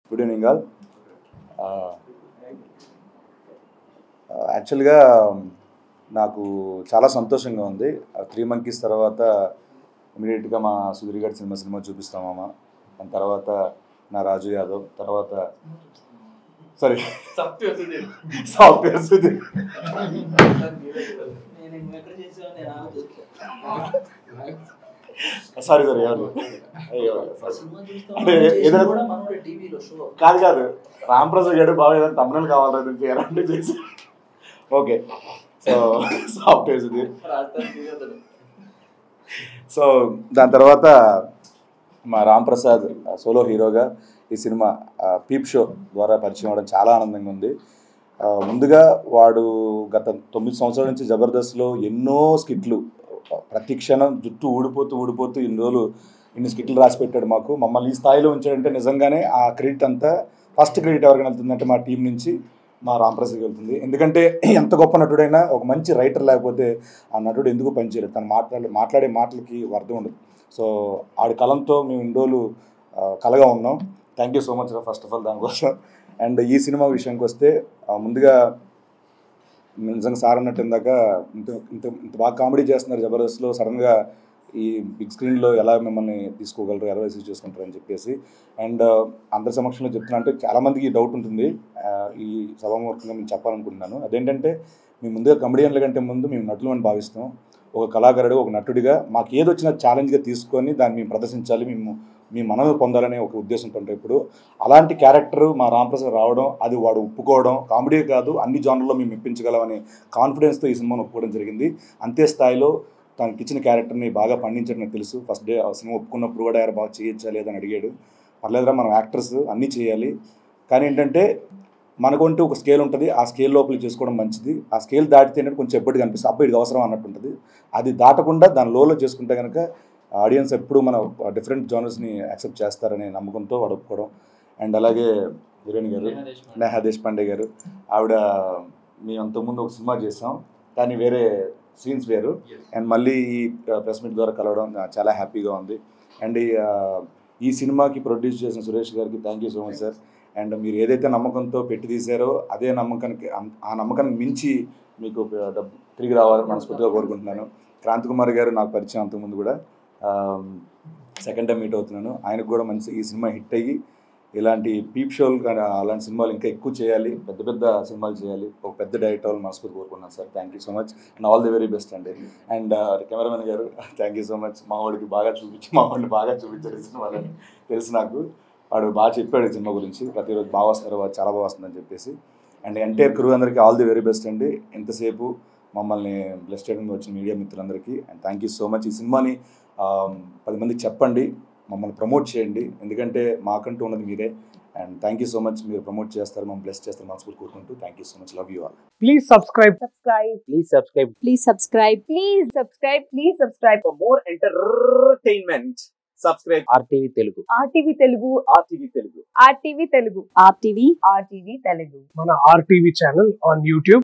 Good evening all యాక్చువల్గా నాకు చాలా సంతోషంగా ఉంది త్రీ మంకీస్ తర్వాత ఇమీడియట్గా మా సుధీర్ గారి సినిమా సినిమా చూపిస్తామమ్మ దాని తర్వాత నా రాజు యాదవ్ తర్వాత sorry software Sudheer sorry sorry ఎవరు అయ్యో అంటే ఏదైనా కాదు కాదు రామ్ ప్రసాద్ గారు బాగా ఏదైనా తమ్ముళ్ళు కావాలని చేయాలంటే చేసి okay so software Sudheer so దాని తర్వాత మా రామ్ ప్రసాద్ సోలో హీరోగా ఈ సినిమా ఆ, పీప్ షో ద్వారా పరిచయం అవ్వడం చాలా ఆనందంగా ఉంది ఆ, ముందుగా వాడు గత తొమ్మిది సంవత్సరాల నుంచి జబర్దస్త్లో ఎన్నో స్కిట్లు ప్రతి క్షణం జుట్టు ఊడిపోతూ ఊడిపోతూ ఇన్ని రోజులు ఇన్ని స్కిట్లు రాసి పెట్టాడు మాకు మమ్మల్ని ఈ స్థాయిలో ఉంచాడంటే నిజంగానే ఆ క్రెడిట్ అంతా ఫస్ట్ క్రెడిట్ ఎవరికి వెళ్తుందంటే మా టీం నుంచి మా రాంప్రసాద్కి వెళ్తుంది ఎందుకంటే ఎంత గొప్ప నటుడైనా ఒక మంచి రైటర్ లేకపోతే ఆ నటుడు ఎందుకు పనిచేయలేదు తను మాట్లాడే మాట్లాడే మాటలకి ఒక అర్థం ఉండదు సో ఆడి కలంతో మేము ఇన్ని రోజులు ఆ, కలగా ఉన్నాం thank you so much first of all దానికోసం అండ్ ఈ సినిమా విషయానికి వస్తే ఆ, ముందుగా నిజంగా సార్ అన్నట్టు ఇందాక ఇంత ఇంత ఇంత బాగా కామెడీ చేస్తున్నారు జబర్దస్త్లో సడన్గా ఈ బిగ్ స్క్రీన్లో ఎలా మిమ్మల్ని తీసుకోగలరు ఎలా రిసీవ్ చేసుకుంటారు అని చెప్పేసి అండ్ అందరి సమక్షంలో చెప్తున్నా అంటే చాలామందికి ఈ డౌట్ ఉంటుంది ఆ, ఈ సభాముఖంగా మేము చెప్పాలనుకుంటున్నాను అదేంటంటే మేము ముందుగా కమెడియన్ల కంటే ముందు మేము నటులు అని భావిస్తాం ఒక కళాకారుడు ఒక నటుడిగా మాకు ఏది వచ్చినా ఛాలెంజ్గా తీసుకొని దాన్ని మేము ప్రదర్శించాలి మేము మీ మనవి పొందాలనే ఒక ఉద్దేశంతో ఉంటాం ఇప్పుడు అలాంటి క్యారెక్టర్ మా రామప్రసాద్ రావడం అది వాడు ఒప్పుకోవడం కామెడీ కాదు అన్ని జానర్లో మేము ఇప్పించగలమనే కాన్ఫిడెన్స్తో ఈ సినిమాను ఒప్పుకోవడం జరిగింది అంతే స్థాయిలో తనకి ఇచ్చిన క్యారెక్టర్ని బాగా పండించడం నాకు తెలుసు ఫస్ట్ డే ఆ సినిమా ఒప్పుకున్నప్పుడు కూడా ఎవరు బాగా చేయొచ్చా లేదని అడిగాడు పర్లేదురా మనం యాక్టర్స్ అన్నీ చేయాలి కానీ ఏంటంటే మనకుంటూ ఒక స్కేల్ ఉంటుంది ఆ స్కేల్ లోపల చేసుకోవడం మంచిది ఆ స్కేల్ దాటితే ఏంటంటే కొంచెం ఎప్పటికి కనిపిస్తుంది అప్పుడు ఇది అవసరం అన్నట్టు ఉంటుంది అది దాటకుండా దాని లోలో చేసుకుంటే కనుక ఆడియన్స్ ఎప్పుడు మన డిఫరెంట్ జోనర్స్ని యాక్సెప్ట్ చేస్తారనే నమ్మకంతో వాడు ఒప్పుకోవడం అండ్ అలాగే హీరోయిన్ గారు నేహా దేశపాండే గారు ఆవిడ మేము అంతకుముందు ఒక సినిమా చేసాం కానీ వేరే సీన్స్ వేరు అండ్ మళ్ళీ ఈ ప్రెస్ మీట్ ద్వారా కలవడం ఆ, చాలా హ్యాపీగా ఉంది అండ్ ఈ, ఆ, ఈ సినిమాకి ప్రొడ్యూస్ చేసిన సురేష్ గారికి thank you so much sir and మీరు ఏదైతే నమ్మకంతో పెట్టి తీశారో అదే నమ్మకానికి అం- ఆ నమ్మకానికి మించి మీకు డబ్బు తిరిగి రావాలని మనస్ఫూర్తిగా కోరుకుంటున్నాను క్రాంతి కుమార్ గారు నాకు పరిచయం అంతకుముందు కూడా సెకండ్ టైం మీట్ అవుతున్నాను ఆయనకు కూడా మంచి ఈ సినిమా హిట్ అయ్యి ఇలాంటి పీప్ షోలు కానీ అలాంటి సినిమాలు ఇంకా ఎక్కువ చేయాలి పెద్ద పెద్ద సినిమాలు చేయాలి ఒక పెద్ద డైరెక్టర్ వాళ్ళు మనస్ఫూర్తి కోరుకున్నాను sir thank you so much and all the very best అండి and cameraman garu thank you so much మా వాడికి బాగా చూపించి మా వాడిని బాగా చూపించారు ఈ సినిమాలని తెలుసు నాకు వాడు బాగా చెప్పాడు ఈ సినిమా గురించి ప్రతిరోజు బాగా వస్తున్నారు బాగా చాలా బాగా వస్తుందని చెప్పేసి అండ్ ఎంటైర్ క్రూ అందరికీ ఆల్ ది వెరీ బెస్ట్ అండి ఎంతసేపు మమ్మల్ని బ్లెస్ చేయడానికి వచ్చిన మీడియా మిత్రులందరికీ and thank you so much ఈ సినిమాని ఆ, పది మందికి చెప్పండి మమ్మల్ని ప్రమోట్ చేయండి ఎందుకంటే మాకంటూ ఉన్నది మీరే and thank you so much మీరు ప్రమోట్ చేస్తారు మమ్మల్ని బ్లెస్ చేస్తారు మనస్ఫూర్తి కోరుకుంటూ thank you so much love you all Please subscribe. subscribe Please subscribe please subscribe please subscribe please subscribe for more entertainment, subscribe RTV Telugu. RTV Telugu RTV Telugu. RTV Telugu RTV RTV Telugu మన RTV channel on YouTube.